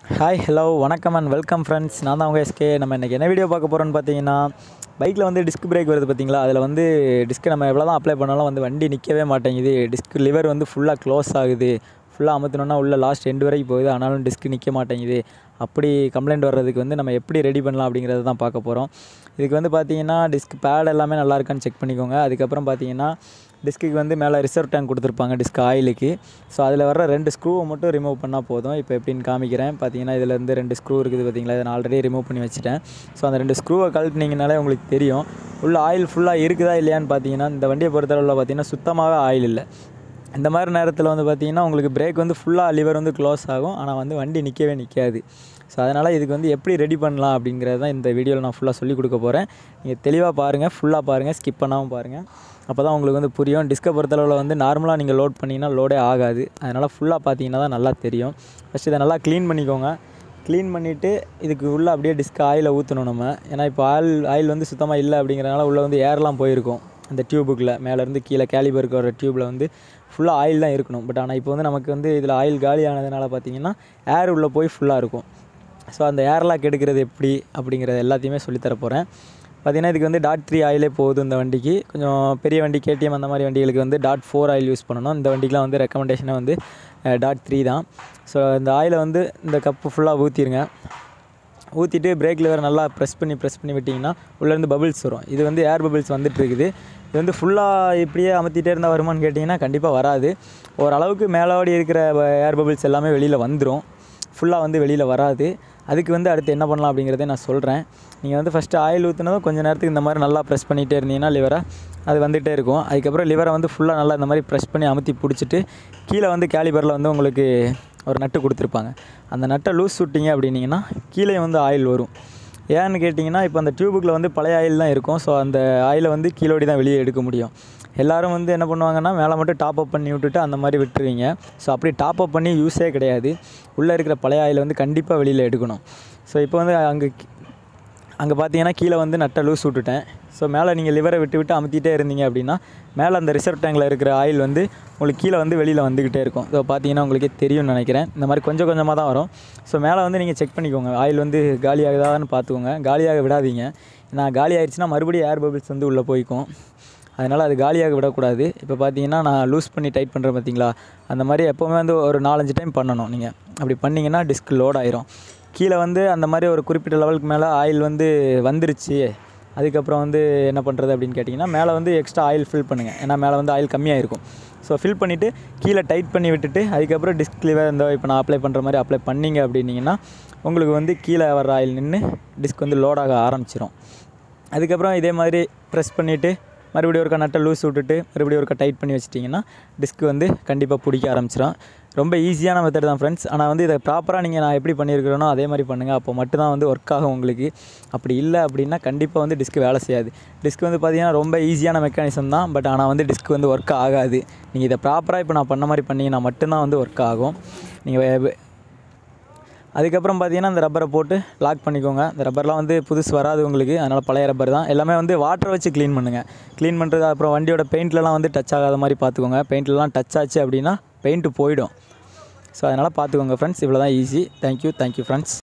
hi hello வணக்கம் and welcome friends நான் தான் உங்கள் எஸ்கே நம்ம இன்றைக்கி என்ன வீடியோ பார்க்க போகிறோன்னு பார்த்தீங்கன்னா பைக்கில் வந்து டிஸ்க் பிரேக் வருது பார்த்தீங்களா அதில் வந்து டிஸ்க் நம்ம எவ்வளோ தான் அப்ளை பண்ணாலும் வந்து வண்டி நிற்கவே மாட்டேங்குது டிஸ்க் லிவர் வந்து ஃபுல்லாக க்ளோஸ் ஆகுது ஃபுல்லாக அமுத்தினோன்னா உள்ள லாஸ்ட் எண்டு வரைக்கும் போகுது ஆனாலும் டிஸ்க் நிற்க மாட்டேங்குது அப்படி கம்ப்ளைண்ட் வர்றதுக்கு வந்து நம்ம எப்படி ரெடி பண்ணலாம் அப்படிங்கிறத தான் பார்க்க போகிறோம் இதுக்கு வந்து பார்த்தீங்கன்னா டிஸ்க் பேட் எல்லாமே நல்லா இருக்கான்னு செக் பண்ணிக்கோங்க அதுக்கப்புறம் பார்த்தீங்கன்னா டிஸ்க்குக்கு வந்து மேலே ரிசர்வ் டேங்க் கொடுத்துருப்பாங்க டிஸ்க் ஆயிலுக்கு ஸோ அதில் வர ரெண்டு ஸ்க்ரூவை மட்டும் ரிமூவ் பண்ணால் போதும் இப்போ எப்படின்னு காமிக்கிறேன் பார்த்தீங்கன்னா இதில் இருந்து ரெண்டு ஸ்க்ரூ இருக்குது பார்த்தீங்களா இதை நான் ஆல்ரெடி ரிமூவ் பண்ணி வச்சுட்டேன் ஸோ அந்த ரெண்டு ஸ்க்ரூவை கழட்டினீங்கனாலே உங்களுக்கு தெரியும் உள்ள ஆயில் ஃபுல்லாக இருக்குதா இல்லையான்னு பார்த்தீங்கன்னா இந்த வண்டியை பொறுத்தளவில் பார்த்தீங்கன்னா சுத்தமாகவே ஆயில் இல்லை இந்த மாதிரி நேரத்தில் வந்து பார்த்தீங்கன்னா உங்களுக்கு பிரேக் வந்து ஃபுல்லாக லிவர் வந்து க்ளோஸ் ஆகும் ஆனால் வந்து வண்டி நிற்கவே நிற்காது ஸோ அதனால் இதுக்கு வந்து எப்படி ரெடி பண்ணலாம் அப்படிங்கிறது தான் இந்த வீடியோவில் நான் ஃபுல்லாக சொல்லிக் கொடுக்க போகிறேன் நீங்கள் தெளிவாக பாருங்கள் ஃபுல்லாக பாருங்கள் ஸ்கிப் பண்ணாமல் பாருங்கள் அப்போ தான் உங்களுக்கு வந்து புரியும் டிஸ்கை பொறுத்தளவில் வந்து நார்மலாக நீங்கள் லோட் பண்ணிங்கன்னா லோடே ஆகாது அதனால் ஃபுல்லாக பார்த்தீங்கன்னா தான் நல்லா தெரியும் ஃபஸ்ட் இதை நல்லா க்ளீன் பண்ணிக்கோங்க க்ளீன் பண்ணிவிட்டு இதுக்கு உள்ளே அப்படியே டிஸ்க் ஆயிலை ஊற்றணும் நம்ம ஏன்னா இப்போ ஆயில் ஆயில் வந்து சுத்தமாக இல்லை அப்படிங்கிறனால உள்ளே வந்து ஏர்லாம் போயிருக்கும் அந்த டியூபுக்குள்ளே மேலேருந்து கீழே கேலிபருக்கு வர டியூப்பில் வந்து ஃபுல்லாக ஆயில் தான் இருக்கணும் பட் ஆனால் இப்போ வந்து நமக்கு வந்து இதில் ஆயில் காலி ஆனதுனால பார்த்தீங்கன்னா ஏர் உள்ளே போய் ஃபுல்லாக இருக்கும் ஸோ அந்த ஏர்லாக் எடுக்கிறது எப்படி அப்படிங்கிறது எல்லாத்தையுமே சொல்லித்தர போகிறேன் பார்த்தீங்கன்னா இதுக்கு வந்து டாட் த்ரீ ஆயிலே போகுது இந்த வண்டிக்கு கொஞ்சம் பெரிய வண்டி கேடிஎம் அந்த மாதிரி வண்டிகளுக்கு வந்து டாட் ஃபோர் ஆயில் யூஸ் பண்ணணும் இந்த வண்டிக்கெலாம் வந்து ரெக்கமெண்டேஷனே வந்து டாட் த்ரீ தான் ஸோ இந்த ஆயிலை வந்து இந்த கப்பு ஃபுல்லாக ஊற்றிடுங்க ஊற்றிட்டு பிரேக் லிவர் நல்லா ப்ரெஸ் பண்ணி ப்ரெஸ் பண்ணி விட்டிங்கன்னா உள்ளேருந்து பபிள்ஸ் வரும் இது வந்து ஏர் பபிள்ஸ் வந்துட்டு இருக்குது இது வந்து ஃபுல்லாக இப்படியே அமர்த்திட்டே இருந்தால் வருமான்னு கேட்டிங்கன்னா கண்டிப்பாக வராது ஓரளவுக்கு மேலோடி இருக்கிற ஏர் பபிள்ஸ் எல்லாமே வெளியில் வந்துடும் ஃபுல்லாக வந்து வெளியில் வராது அதுக்கு வந்து அடுத்து என்ன பண்ணலாம் அப்படிங்கிறத நான் சொல்கிறேன் நீங்கள் வந்து ஃபஸ்ட்டு ஆயில் ஊற்றினதும் கொஞ்சம் நேரத்துக்கு இந்த மாதிரி நல்லா ப்ரெஸ் பண்ணிகிட்டே இருந்தீங்கன்னா லிவரை அது வந்துகிட்டே இருக்கும் அதுக்கப்புறம் லிவரை வந்து ஃபுல்லாக நல்லா இந்த மாதிரி ப்ரெஸ் பண்ணி அமுத்தி பிடிச்சிட்டு கீழே வந்து கேலிபரில் வந்து உங்களுக்கு ஒரு நட்டு கொடுத்துருப்பாங்க அந்த நட்டை லூஸ் விட்டிங்க அப்படின்னீங்கன்னா கீழே வந்து ஆயில் வரும் ஏன்னு கேட்டிங்கன்னா இப்போ அந்த டியூபுக்கில் வந்து பழைய ஆயில் தான் இருக்கும் ஸோ அந்த ஆயிலை வந்து கீழோடி தான் வெளியே எடுக்க முடியும் எல்லோரும் வந்து என்ன பண்ணுவாங்கன்னா மேலே மட்டும் டாப் அப் பண்ணி விட்டுட்டு அந்த மாதிரி விட்டுருவீங்க ஸோ அப்படி டாப் அப் பண்ணி யூஸே கிடையாது உள்ளே இருக்கிற பழைய ஆயிலை வந்து கண்டிப்பாக வெளியில் எடுக்கணும் ஸோ இப்போ வந்து அங்கே அங்கே பார்த்தீங்கன்னா கீழே வந்து நட்டை லூஸ் விட்டுட்டேன் ஸோ மேலே நீங்கள் லிவரை விட்டு விட்டு அமுத்திட்டே இருந்தீங்க அப்படின்னா மேலே அந்த ரிசர்வ் டேங்கில் இருக்கிற ஆயில் வந்து உங்களுக்கு கீழே வந்து வெளியில் வந்துக்கிட்டே இருக்கும் ஸோ பார்த்தீங்கன்னா உங்களுக்கே தெரியும்னு நினைக்கிறேன் இந்த மாதிரி கொஞ்சம் கொஞ்சமாக தான் வரும் ஸோ மேலே வந்து நீங்கள் செக் பண்ணிக்கோங்க ஆயில் வந்து காலி ஆகுதான்னு பார்த்துக்கோங்க காலியாக விடாதீங்க நான் காலி ஆயிடுச்சுன்னா மறுபடியும் ஏர் பபிள்ஸ் வந்து உள்ளே போய்க்கும் அதனால் அது காலியாக விடக்கூடாது இப்போ பார்த்தீங்கன்னா நான் லூஸ் பண்ணி டைட் பண்ணுறேன் பார்த்தீங்களா அந்த மாதிரி எப்போவுமே வந்து ஒரு நாலஞ்சு டைம் பண்ணணும் நீங்கள் அப்படி பண்ணிங்கன்னா டிஸ்க் லோட் ஆயிரும் கீழே வந்து அந்த மாதிரி ஒரு குறிப்பிட்ட லெவலுக்கு மேலே ஆயில் வந்து வந்துருச்சு அதுக்கப்புறம் வந்து என்ன பண்ணுறது அப்படின்னு கேட்டிங்கன்னா மேலே வந்து எக்ஸ்ட்ரா ஆயில் ஃபில் பண்ணுங்கள் ஏன்னா மேலே வந்து ஆயில் கம்மியாக இருக்கும் ஸோ ஃபில் பண்ணிவிட்டு கீழே டைட் பண்ணி விட்டுட்டு அதுக்கப்புறம் டிஸ்க் லிவர் இந்த இப்போ நான் அப்ளை பண்ணுற மாதிரி அப்ளை பண்ணிங்க அப்படின்னிங்கன்னா உங்களுக்கு வந்து கீழே வர ஆயில் நின்று டிஸ்க் வந்து லோடாக ஆரம்பிச்சிடும் அதுக்கப்புறம் இதே மாதிரி ப்ரெஸ் பண்ணிவிட்டு மறுபடியும் ஒருக்கா நட்டை லூஸ் விட்டுட்டு மறுபடியும் ஒருக்கா டைட் பண்ணி வச்சிட்டிங்கன்னா டிஸ்க் வந்து கண்டிப்பாக பிடிக்க ஆரம்பிச்சிடும் ரொம்ப ஈஸியான மெத்தட் தான் ஃப்ரெண்ட்ஸ் ஆனால் வந்து இதை ப்ராப்பராக நீங்கள் நான் எப்படி பண்ணியிருக்கிறேனோ அதே மாதிரி பண்ணுங்கள் அப்போ மட்டும்தான் வந்து ஒர்க் ஆகும் உங்களுக்கு அப்படி இல்லை அப்படின்னா கண்டிப்பாக வந்து டிஸ்க் வேலை செய்யாது டிஸ்க் வந்து பார்த்திங்கன்னா ரொம்ப ஈஸியான மெக்கானிசம் தான் பட் ஆனால் வந்து டிஸ்க் வந்து ஒர்க் ஆகாது நீங்கள் இதை ப்ராப்பராக இப்போ நான் பண்ண மாதிரி பண்ணிங்கன்னா மட்டும்தான் வந்து ஒர்க் ஆகும் நீங்கள் அதுக்கப்புறம் பார்த்தீங்கன்னா அந்த ரப்பரை போட்டு லாக் பண்ணிக்கோங்க இந்த ரப்பர்லாம் வந்து புதுசு வராது உங்களுக்கு அதனால் பழைய ரப்பர் தான் எல்லாமே வந்து வாட்டரை வச்சு க்ளீன் பண்ணுங்கள் க்ளீன் பண்ணுறது அப்புறம் வண்டியோட பெயிண்ட்லலாம் வந்து டச் ஆகாத மாதிரி பார்த்துக்கோங்க பெயிண்ட்லலாம் டச் ஆச்சு அப்படின்னா பெயிண்ட்டு போயிடும் ஸோ அதனால் பார்த்துக்கோங்க ஃப்ரெண்ட்ஸ் இவ்வளோ தான் ஈஸி தேங்க்யூ தேங்க்யூ ஃப்ரெண்ட்ஸ்